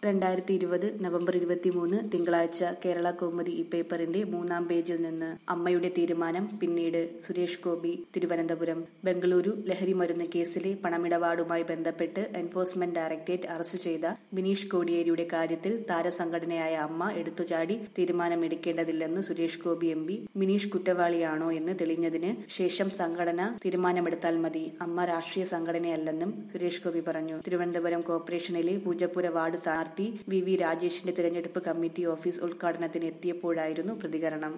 രണ്ടായിരത്തി ഇരുപത് നവംബർ ഇരുപത്തിമൂന്ന് തിങ്കളാഴ്ച കേരള കൗമുദി ഈ പേപ്പറിന്റെ മൂന്നാം പേജിൽ നിന്ന് അമ്മയുടെ തീരുമാനം പിന്നീട് സുരേഷ് ഗോപി തിരുവനന്തപുരം ബംഗളൂരു ലഹരി മരുന്ന് കേസിലെ പണമിടപാടുമായി ബന്ധപ്പെട്ട് എൻഫോഴ്സ്മെന്റ് ഡയറക്ടറേറ്റ് അറസ്റ്റ് ചെയ്ത ബിനീഷ് കോടിയേരിയുടെ കാര്യത്തിൽ താരസംഘടനയായ അമ്മ എടുത്തുചാടി തീരുമാനമെടുക്കേണ്ടതില്ലെന്ന് സുരേഷ് ഗോപി എം പി ബിനീഷ് കുറ്റവാളിയാണോ എന്ന് തെളിഞ്ഞതിന് ശേഷം സംഘടന തീരുമാനമെടുത്താൽ മതി അമ്മ രാഷ്ട്രീയ സംഘടനയല്ലെന്നും സുരേഷ് ഗോപി പറഞ്ഞു തിരുവനന്തപുരം കോർപ്പറേഷനിലെ പൂജപ്പുര വാർഡ് സ്ഥാനാർത്ഥി വി വി രാജേഷിന്റെ തിരഞ്ഞെടുപ്പ് കമ്മിറ്റി ഓഫീസ് ഉദ്ഘാടനത്തിന് എത്തിയപ്പോഴായിരുന്നു പ്രതികരണം